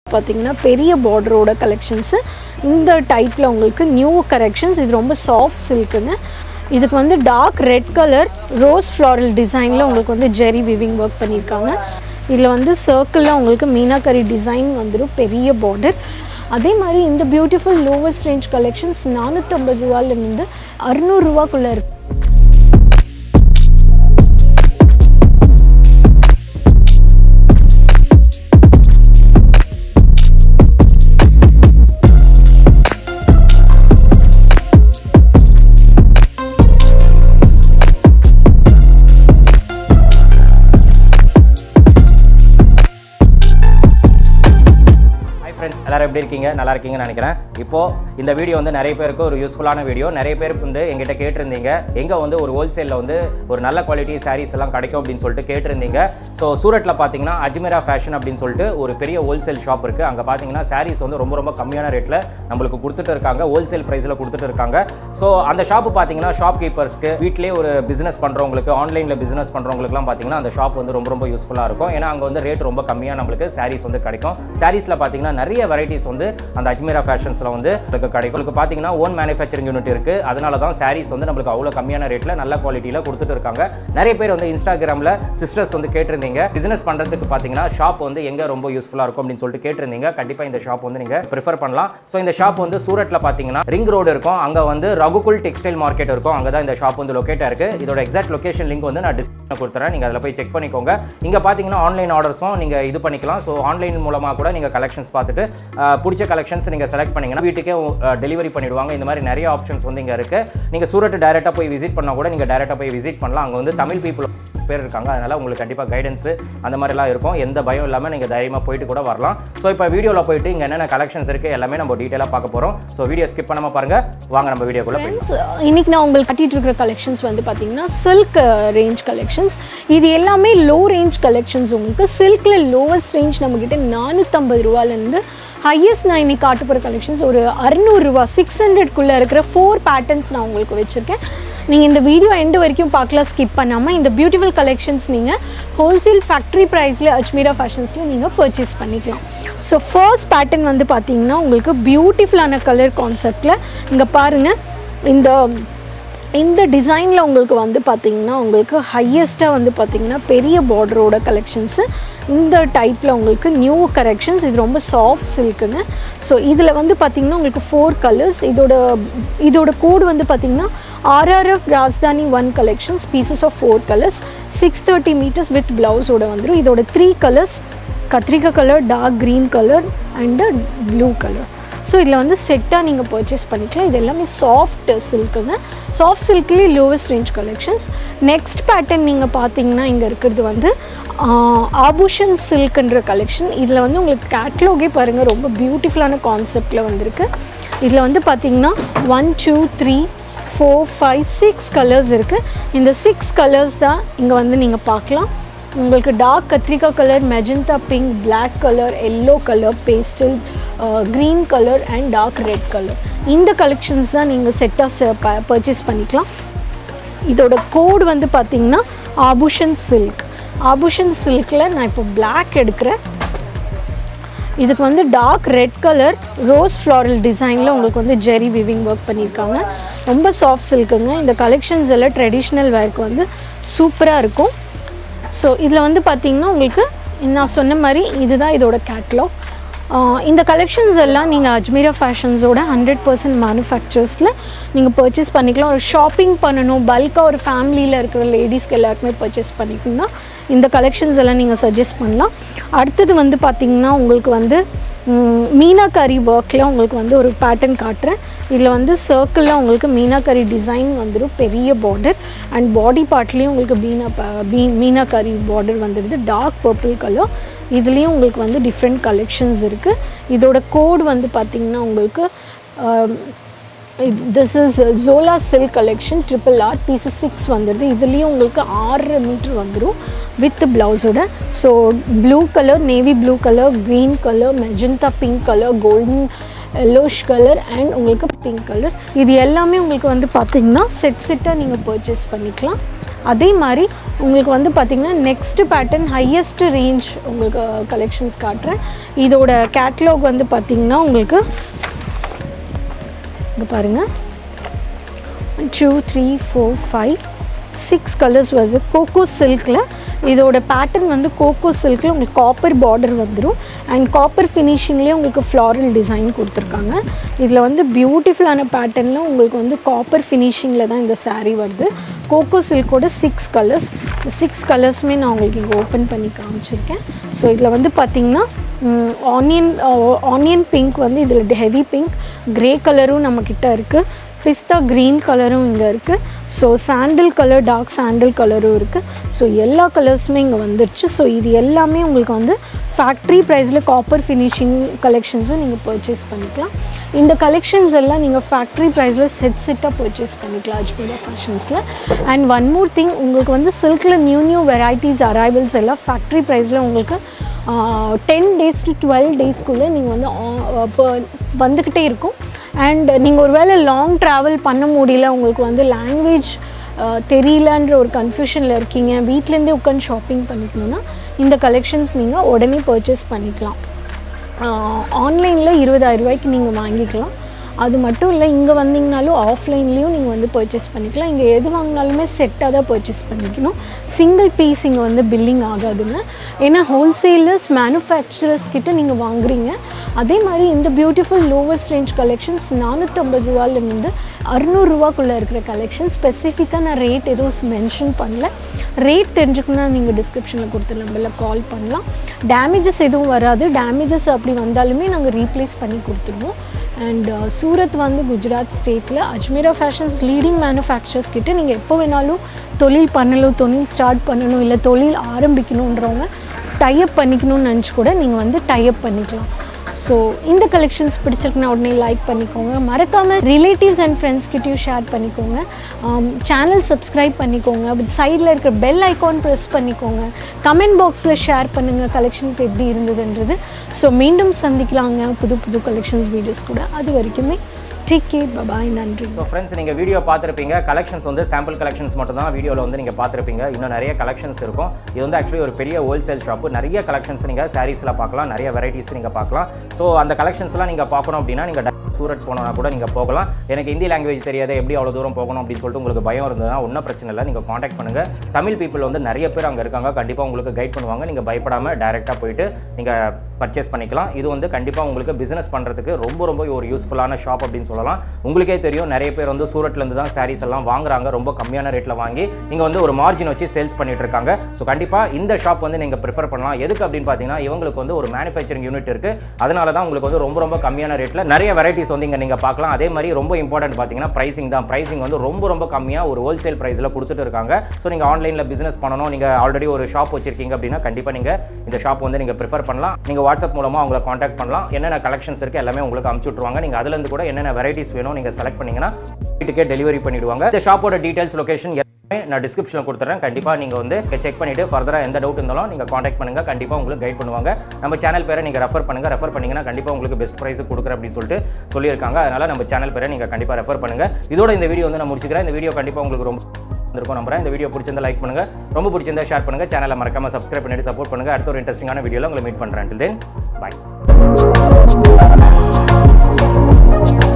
பார்த்தீங்கன்னா பெரிய பார்டரோட கலெக்ஷன்ஸு இந்த டைப்பில் உங்களுக்கு நியூ கரெக்ஷன்ஸ் இது ரொம்ப சாஃப்ட் சில்க்குங்க இதுக்கு வந்து dark red colour rose floral டிசைனில் உங்களுக்கு வந்து ஜெரி விவிங் ஒர்க் பண்ணியிருக்காங்க இதில் வந்து சர்க்கிளில் உங்களுக்கு மீனாக்கரி டிசைன் வந்துடும் பெரிய பார்டர் அதே மாதிரி இந்த பியூட்டிஃபுல் லோவஸ்ட் ரேஞ்ச் கலெக்ஷன்ஸ் நானூற்றம்பது ரூபாலேருந்து அறுநூறுவாக்குள்ளே இருக்கு ஹாய் ஃப்ரெண்ட்ஸ் எல்லாரும் எப்படி இருக்கீங்க நல்லா இருக்கீங்கன்னு நினைக்கிறேன் இப்போ இந்த வீடியோ வந்து நிறைய பேருக்கு ஒரு யூஸ்ஃபுல்லான வீடியோ நிறைய பேருக்கு வந்து எங்கிட்ட கேட்டிருந்தீங்க எங்கே வந்து ஒரு ஹோல்சேலில் வந்து ஒரு நல்ல குவாலிட்டி சாரீஸ் எல்லாம் கிடைக்கும் அப்படின்னு சொல்லிட்டு கேட்டிருந்தீங்க ஸோ சூரட்டில் பார்த்தீங்கன்னா அஜ்மீரா ஃபேஷன் அப்படின்னு சொல்லிட்டு ஒரு பெரிய ஹோல்சேல் ஷாப் இருக்குது அங்கே பார்த்தீங்கன்னா சாரீஸ் வந்து ரொம்ப ரொம்ப கம்மியான ரேட்டில் நம்மளுக்கு கொடுத்துட்டு இருக்காங்க ஹோல்சேல் ப்ரைஸில் கொடுத்துட்டு இருக்காங்க ஸோ அந்த ஷாப்பு பார்த்தீங்கன்னா ஷாப் கீப்பர்ஸ்க்கு வீட்டிலே ஒரு பிஸ்னஸ் பண்ணுறவங்களுக்கு ஆன்லைனில் பிஸ்னஸ் பண்ணுறவங்களுக்குலாம் பார்த்தீங்கன்னா அந்த ஷாப் வந்து ரொம்ப ரொம்ப யூஸ்ஃபுல்லாக இருக்கும் ஏன்னா அங்கே வந்து ரேட் ரொம்ப கம்மியாக நம்மளுக்கு சாரீஸ் வந்து கிடைக்கும் சாரீஸில் பார்த்தீங்கன்னா நிறைய வெரைட்டிஸ் வந்து அந்த அஜ்மீரா ஃபேஷன்ஸில் வந்து உங்களுக்கு கிடைக்கும் உங்களுக்கு பார்த்தீங்கன்னா ஓன் மேனுஃபேக்சரிங் யூனிட் இருக்குது அதனால தான் சாரீஸ் வந்து நம்மளுக்கு அவ்வளோ கம்மியான ரேட்டில் நல்ல குவாலிட்டியில் கொடுத்துட்டு இருக்காங்க நிறைய பேர் வந்து இன்ஸ்டாகிராமில் சிஸ்டர்ஸ் வந்து கேட்டிருந்தீங்க பிசினஸ் பண்ணுறதுக்கு பார்த்தீங்கன்னா ஷாப் வந்து எங்கே ரொம்ப யூஸ்ஃபுல்லாக இருக்கும் அப்படின்னு சொல்லிட்டு கேட்டிருந்தீங்க கண்டிப்பாக இந்த ஷாப் வந்து நீங்கள் ப்ரிஃபர் பண்ணலாம் ஸோ இந்த ஷாப் வந்து சூரட்டில் பார்த்தீங்கன்னா ரிங் ரோடு இருக்கும் அங்கே வந்து ரகுகுல் டெக்ஸ்டைல் மார்க்கெட் இருக்கும் அங்கே தான் இந்த ஷாப் வந்து லொக்கேட்டாக இருக்குது இதோட எக்ஸாக்ட் லொகேஷன் லிங்க் வந்து நான் டிஸ்கிரிப்ஷன் கொடுத்துறேன் நீங்கள் அதில் போய் செக் பண்ணிக்கோங்க இங்கே பார்த்தீங்கன்னா ஆன்லைன் ஆர்டர்ஸும் நீங்கள் இது பண்ணிக்கலாம் ஸோ ஆன்லைன் மூலமாக கூட நீங்கள் கலெக்ஷன்ஸ் பார்த்துட்டு அஹ், பிடிச்ச கலெக்ஷன்ஸ் நீங்கள் செலக்ட் பண்ணீங்கன்னா வீட்டுக்கே டெலிவரி பண்ணிடுவாங்க இந்த மாதிரி நிறைய ஆப்ஷன்ஸ் வந்து இங்கே இருக்குது நீங்கள் சூரட் டேரெக்டாக போய் விசிட் பண்ணால் கூட நீங்கள் டேரெக்டாக போய் விசிட் பண்ணலாம் அங்கே வந்து தமிழ் பீப்புள் பேர் இருக்காங்க அதனால் உங்களுக்கு கண்டிப்பாக கைடன்ஸு அந்த மாதிரிலாம் இருக்கும் எந்த பயம் இல்லாமல் நீங்கள் தைரியமாக போயிட்டு கூட வரலாம் ஸோ இப்போ வீடியோவில் போயிட்டு இங்கே என்னென்ன கலெக்ஷன்ஸ் இருக்குது எல்லாமே நம்ம டீட்டெயிலாக பார்க்க போகிறோம் ஸோ வீடியோ ஸ்கிப் பண்ணாமல் பாருங்கள் வாங்க நம்ம வீடியோக்குள்ளே போயிடலாம் ஃப்ரெண்ட்ஸ் இன்னைக்கு நான் உங்களுக்கு காட்டிட்டு இருக்கிற கலெக்ஷன்ஸ் வந்து பார்த்தீங்கன்னா சில்க் ரேஞ்ச் கலெக்ஷன்ஸ் இது எல்லாமே லோ ரேஞ்ச் கலெக்ஷன்ஸ் உங்களுக்கு சில்கில் லோவஸ்ட் ரேஞ்ச் நம்மக்கிட்ட நானூற்றம்பது ரூபாலேருந்து ஹையஸ்ட் நான் இன்னைக்கு காட்ட போகிற கலெக்ஷன்ஸ் ஒரு அறுநூறுவா சிக்ஸ் ஹண்ட்ரட்குள்ளே இருக்கிற ஃபோர் பேட்டர்ன்ஸ் நான் உங்களுக்கு வச்சுருக்கேன் நீங்கள் இந்த வீடியோ எண்டு வரைக்கும் பார்க்கலாம் ஸ்கிப் பண்ணாமல் இந்த பியூட்டிஃபுல் கலெக்ஷன்ஸ் நீங்கள் ஹோல்சேல் ஃபேக்ட்ரி ப்ரைஸில் அஜ்மீரா ஃபேஷன்ஸில் நீங்கள் பர்ச்சேஸ் பண்ணிக்கலாம் ஸோ ஃபர்ஸ்ட் பேட்டர்ன் வந்து பார்த்தீங்கன்னா உங்களுக்கு பியூட்டிஃபுல்லான கலர் கான்செப்டில் இங்கே பாருங்கள் இந்த இந்த டிசைனில் உங்களுக்கு வந்து பார்த்தீங்கன்னா உங்களுக்கு ஹையஸ்ட்டாக வந்து பார்த்தீங்கன்னா பெரிய பார்டரோட கலெக்ஷன்ஸு இந்த டைப்பில் உங்களுக்கு நியூ கரெக்ஷன்ஸ் இது ரொம்ப சாஃப்ட் சில்க்குங்க ஸோ இதில் வந்து பார்த்தீங்கன்னா உங்களுக்கு ஃபோர் கலர்ஸ் இதோட இதோட கோடு வந்து பார்த்தீங்கன்னா RRF Rajdhani one collections pieces of four colours six thirty metres with ப்ளவுஸோட வந்துடும் இதோட த்ரீ கலர்ஸ் கத்திரிக்காய் colour dark green colour and blue colour so இதில் வந்து செட்டாக நீங்கள் பர்ச்சேஸ் பண்ணிக்கலாம் இது எல்லாமே சாஃப்ட் சில்க்குங்க சாஃப்ட் சில்க்லேயே lowest range collections next pattern நீங்கள் பார்த்தீங்கன்னா இங்கே இருக்கிறது வந்து ஆஹ், ஆபூஷன் சில்க்ன்ற கலெக்ஷன் இதில் வந்து உங்களுக்கு கேட்லாகே பாருங்கள் ரொம்ப பியூட்டிஃபுல்லான கான்செப்டில் வந்திருக்கு இதில் வந்து பார்த்தீங்கன்னா one two three four five six colours இருக்குது இந்த சிக்ஸ் கலர்ஸ் தான் இங்கே வந்து நீங்கள் பார்க்கலாம் உங்களுக்கு டார்க் கத்திரிக்காய் colour magenta pink Black colour yellow colour pastel green colour and dark red colour இந்த கலெக்ஷன்ஸ் தான் நீங்கள் செட்டாக பர்ச்சேஸ் பண்ணிக்கலாம் இதோட கோடு வந்து பார்த்தீங்கன்னா ஆபூஷன் சில்க் ஆபூஷன் சில்கில் நான் இப்போ Black எடுக்கிறேன் இதுக்கு வந்து dark red colour rose floral டிசைனில் உங்களுக்கு வந்து ஜெரி விவிங் ஒர்க் பண்ணியிருக்காங்க ரொம்ப சாஃப்ட் சில்க்குங்க இந்த கலெக்ஷன்ஸ் எல்லாம் ட்ரெடிஷ்னல் வேர்க்கு வந்து சூப்பராக இருக்கும் ஸோ இதில் வந்து பார்த்தீங்கன்னா உங்களுக்கு நான் சொன்ன மாதிரி இதுதான் இதோட கேட்லாக் இந்த கலெக்ஷன்ஸ் எல்லாம் நீங்கள் அஜ்மீரா ஃபேஷன்ஸோட ஹண்ட்ரட் பர்சன்ட் மேனுஃபேக்சர்ஸில் நீங்கள் பர்ச்சேஸ் பண்ணிக்கலாம் ஒரு ஷாப்பிங் பண்ணணும் பல்காக ஒரு ஃபேமிலியில் இருக்கிற லேடிஸ்க்கு எல்லாருக்குமே பர்ச்சேஸ் பண்ணிக்கணும்னா இந்த கலெக்ஷன்ஸ் எல்லாம் நீங்கள் சஜஸ்ட் பண்ணலாம் அடுத்தது வந்து பார்த்திங்கன்னா உங்களுக்கு வந்து ம், மீனாக்காரி ஒர்க்கில் உங்களுக்கு வந்து ஒரு பேட்டர்ன் காட்டுறேன் இதில் வந்து சர்க்கிளில் உங்களுக்கு மீனாக்காரி டிசைன் வந்துடும் பெரிய பார்டர் அண்ட் பாடி பார்ட்லேயும் உங்களுக்கு மீனா ப- மீ- மீனாக்காரி பார்டர் வந்துடுது டார்க் பர்பிள் கலர் இதுலேயும் உங்களுக்கு வந்து டிஃப்ரெண்ட் கலெக்ஷன்ஸ் இருக்குது இதோட கோட் வந்து பார்த்திங்கன்னா உங்களுக்கு திஸ் இஸ் ஜோலா silk collection triple R pieces six வந்துடுது இதுலேயும் உங்களுக்கு ஆறரை மீட்டர் வந்துடும் வித் ப்ளவுஸோட so blue colour navy blue colour green colour magenta pink colour golden yellowish colour and உங்களுக்கு பிங்க் கலர் இது எல்லாமே உங்களுக்கு வந்து பார்த்தீங்கன்னா செட் செட்டாக நீங்கள் பர்ச்சேஸ் பண்ணிக்கலாம் அதே மாதிரி உங்களுக்கு வந்து பார்த்திங்கன்னா நெக்ஸ்ட் பேட்டர்ன் ஹையஸ்ட் ரேஞ்ச் உங்களுக்கு கலெக்ஷன்ஸ் காட்டுறேன் இதோட கேட்லாக் வந்து பார்த்திங்கன்னா உங்களுக்கு இங்கே பாருங்கள் two three four five six colours வருது கோகோ சில்கில் இதோட பேட்டர்ன் வந்து கோகோ சில்கில் உங்களுக்கு காப்பர் பார்டர் வந்துடும் அண்ட் காப்பர் ஃபினிஷிங்லேயே உங்களுக்கு ஃப்ளாரல் டிசைன் கொடுத்துருக்காங்க இதில் வந்து பியூட்டிஃபுல்லான பேட்டர்னில் உங்களுக்கு வந்து காப்பர் ஃபினிஷிங்கில் தான் இந்த saree வருது கோகோ சில்கோட சிக்ஸ் கலர்ஸ் சிக்ஸ் கலர்ஸுமே நான் உங்களுக்கு இங்கே ஓப்பன் பண்ணி காமிச்சிருக்கேன் ஸோ இதில் வந்து பார்த்திங்கன்னா ஆனியன் ஆனியன் பிங்க் வந்து இதில் ஹெவி பிங்க் க்ரே கலரும் நம்மக்கிட்ட இருக்குது பிஸ்தா க்ரீன் கலரும் இங்கே இருக்குது so sandal colour dark sandal கலரும் இருக்குது ஸோ எல்லா கலர்ஸுமே இங்கே வந்துருச்சு ஸோ இது எல்லாமே உங்களுக்கு வந்து ஃபேக்ட்ரி ப்ரைஸில் காப்பர் ஃபினிஷிங் கலெக்ஷன்ஸும் நீங்கள் பர்ச்சேஸ் பண்ணிக்கலாம் இந்த கலெக்ஷன்ஸ் எல்லாம் நீங்கள் ஃபேக்ட்ரி ப்ரைஸில் செட் செட்டாக பர்ச்சேஸ் பண்ணிக்கலாம் அஜ்மீரா ஃபேஷன்ஸில் அண்ட் ஒன் மோர் திங் உங்களுக்கு வந்து சில்கில் நியூ நியூ வெரைட்டிஸ் அரைவல்ஸ் எல்லாம் ஃபேக்ட்ரி ப்ரைஸில் உங்களுக்கு டென் டேஸ் டு டுவெல் டேஸ்க்குள்ளே நீங்கள் வந்து ஆ- இப்போ வந்துக்கிட்டே இருக்கும் அண்ட் நீங்கள் ஒரு வேளை லாங் ட்ராவல் பண்ண முடியல உங்களுக்கு வந்து லாங்குவேஜ் தெரியலன்ற ஒரு கன்ஃபியூஷனில் இருக்கீங்க வீட்டிலேருந்தே உட்காந்து ஷாப்பிங் பண்ணிக்கணுன்னா இந்த கலெக்ஷன்ஸ் நீங்கள் உடனே பர்ச்சேஸ் பண்ணிக்கலாம் ஆன்லைனில் இருபதாயிரம் ரூபாய்க்கு நீங்கள் வாங்கிக்கலாம் அது மட்டும் இல்லை இங்கே வந்தீங்கனாலும் ஆஃப்லைன்லேயும் நீங்கள் வந்து பர்ச்சேஸ் பண்ணிக்கலாம் இங்கே எது வாங்கினாலுமே செட்டாக தான் பர்ச்சேஸ் பண்ணிக்கணும் சிங்கிள் பீஸ் இங்கே வந்து பில்லிங் ஆகாதுங்க ஏன்னா ஹோல்சேலர்ஸ் மேனுஃபேக்சரர்ஸ் கிட்ட நீங்கள் வாங்குறீங்க அதே மாதிரி இந்த பியூட்டிஃபுல் லோவஸ்ட் ரேஞ்ச் கலெக்ஷன்ஸ் நானூற்றம்பது ரூபாலேருந்து அறுநூறுவாக்குள்ளே இருக்கிற கலெக்ஷன் ஸ்பெசிஃபிக்காக நான் ரேட் எதுவும் மென்ஷன் பண்ணல ரேட் தெரிஞ்சுக்கணும்னா நீங்கள் டிஸ்கிரிப்ஷனில் கொடுத்த நம்பரில் கால் பண்ணலாம் டேமேஜஸ் எதுவும் வராது டேமேஜஸ் அப்படி வந்தாலுமே நாங்கள் ரீப்ளேஸ் பண்ணி கொடுத்துருவோம் அண்ட் சூரத் வந்து குஜராத் ஸ்டேட்டில் அஜ்மீரா ஃபேஷன்ஸ் லீடிங் மேனுஃபேக்சர்ஸ் கிட்ட நீங்கள் எப்போ வேணாலும் தொழில் பண்ணணும் தொழில் ஸ்டார்ட் பண்ணணும் இல்லை தொழில் ஆரம்பிக்கணுன்றவங்க டைப் பண்ணிக்கணும்னு நினச்சி கூட நீங்கள் வந்து டைப் பண்ணிக்கலாம் ஸோ இந்த கலெக்ஷன்ஸ் பிடிச்சிருக்குன்னா உடனே லைக் பண்ணிக்கோங்க மறக்காமல் ரிலேட்டிவ்ஸ் அண்ட் ஃப்ரெண்ட்ஸ் கிட்டயும் ஷேர் பண்ணிக்கோங்க சேனல் சப்ஸ்கிரைப் பண்ணிக்கோங்க சைடில் இருக்கிற பெல் ஐகான் ப்ரெஸ் பண்ணிக்கோங்க கமெண்ட் பாக்ஸில் ஷேர் பண்ணுங்கள் கலெக்ஷன்ஸ் எப்படி இருந்ததுன்றது ஸோ மீண்டும் சந்திக்கலாங்க புது புது கலெக்ஷன்ஸ் வீடியோஸ் கூட அது வரைக்குமே டேக் கேர் பபாய் நன்றி ஸோ ஃப்ரெண்ட்ஸ் நீங்கள் வீடியோ பார்த்துருப்பீங்க கலெக்ஷன்ஸ் வந்து சாம்பிள் கலெக்ஷன்ஸ் மட்டும் தான் வீடியோவில் வந்து நீங்கள் பார்த்துருப்பீங்க இன்னும் நிறைய கலெக்ஷன்ஸ் இருக்கும் இது வந்து ஆக்சுவலி ஒரு பெரிய ஹோல்சேல் ஷாப்பு நிறைய கலெக்ஷன்ஸ் நீங்கள் சாரீஸில் பார்க்கலாம் நிறைய வெரைட்டிஸ் நீங்கள் பார்க்கலாம் ஸோ அந்த கலெக்ஷன்ஸ்லாம் நீங்கள் பார்க்கணும் அப்படின்னா நீங்கள் சூரத் போனோம்னா கூட நீங்கள் போகலாம் எனக்கு ஹிந்தி லாங்குவேஜ் தெரியாது எப்படி அவ்வளோ தூரம் போகணும் அப்படின்னு சொல்லிட்டு உங்களுக்கு பயம் இருந்ததுன்னா ஒன்றும் பிரச்சனை இல்லை நீங்கள் காண்டாக்ட் பண்ணுங்கள் தமிழ் பீப்புள் வந்து நிறைய பேர் அங்கே இருக்காங்க கண்டிப்பாக உங்களுக்கு கைட் பண்ணுவாங்க நீங்கள் பயப்படாமல் டேரெக்டாக போயிட்டு நீங்கள் பர்ச்சேஸ் பண்ணிக்கலாம் இது வந்து கண்டிப்பாக உங்களுக்கு பிஸ்னஸ் பண்ணுறதுக்கு ரொம்ப ரொம்ப ஒரு யூஸ்ஃபுல்லான ஷாப் அப்படின்னு சொல்லலாம் உங்களுக்கே தெரியும் நிறைய பேர் வந்து சூரத்லேருந்து தான் சாரீஸ் எல்லாம் வாங்குறாங்க ரொம்ப கம்மியான ரேட்டில் வாங்கி இங்கே வந்து ஒரு மார்ஜின் வச்சு சேல்ஸ் பண்ணிட்டு இருக்காங்க ஸோ கண்டிப்பாக இந்த ஷாப் வந்து நீங்கள் ப்ரிஃபர் பண்ணலாம் எதுக்கு அப்படின்னு பார்த்தீங்கன்னா இவங்களுக்கு வந்து ஒரு மேனுஃபேக்சரிங் யூனிட் இருக்குது அதனால தான் உங்களுக்கு வந்து ரொம்ப ரொம்ப கம்மியான ரேட்டில் நிறைய வெரைட்டிஸ் வந்து இங்கே நீங்கள் பார்க்கலாம் அதே மாதிரி ரொம்ப இம்பார்ட்டன்ட் பார்த்தீங்கன்னா ப்ரைசிங் தான் ப்ரைசிங் வந்து ரொம்ப ரொம்ப கம்மியாக ஒரு ஹோல்சேல் ப்ரைஸில் கொடுத்துட்டு இருக்காங்க ஸோ நீங்கள் ஆன்லைனில் பிஸ்னஸ் பண்ணணும் நீங்கள் ஆல்ரெடி ஒரு ஷாப் வச்சிருக்கீங்க அப்படின்னா கண்டிப்பாக நீங்கள் இந்த ஷாப் வந்து நீங்கள் ப்ரிஃபர் பண்ணலாம் நீங்கள் வாட்ஸ்அப் மூலமாக அவங்களை காண்டாக்ட் பண்ணலாம் என்னென்ன கலெக்ஷன்ஸ் இருக்குது எல்லாமே உங்களுக்கு அமுச்சு விட்ருவாங்க நீங்கள் அதுலேருந்து கூட என்னென்ன வெரைட்டிஸ் வேணும் நீங்கள் செலக்ட் பண்ணீங்கன்னா வீட்டுக்கே டெலிவரி பண்ணிடுவாங்க இந்த ஷாப்போட டீடைல்ஸ் லொகேஷன் எல்லாமே நான் டிஸ்கிரிப்ஷனில் கொடுத்துறேன் கண்டிப்பாக நீங்கள் வந்து செக் பண்ணிவிட்டு ஃபர்தராக எந்த டவுட் இருந்தாலும் நீங்கள் காண்டாக்ட் பண்ணுங்கள் கண்டிப்பாக உங்களுக்கு கைட் பண்ணுவாங்க நம்ம சேனல் பேரை நீங்கள் ரெஃபர் பண்ணுங்கள் ரெஃபர் பண்ணீங்கன்னா கண்டிப்பாக உங்களுக்கு பெஸ்ட் ப்ரைஸ் கொடுக்குறேன் அப்படின்னு சொல்லிட்டு சொல்லியிருக்காங்க அதனால் நம்ம சேனல் பேரை நீங்கள் கண்டிப்பாக ரெஃபர் பண்ணுங்கள் இதோட இந்த வீடியோ வந்து நான் முடிச்சுக்கிறேன் இந்த வீடியோ கண்டிப்பாக உங்களுக்கு ரொம்ப இருக்கும் நம்புறேன் இந்த வீடியோ பிடிச்சிருந்தா லைக் பண்ணுங்க ரொம்ப பிடிச்சிருந்தா ஷேர் பண்ணுங்க சேனலை மறக்காம சப்ஸ்கிரைப் பண்ணிட்டு சப்போர்ட் பண்ணுங்க அடுத்த ஒரு இன்ட்ரெஸ்டிங்கான வீடியோவில் உங்களை மீட் பண்ணுறேன் தென் பாய்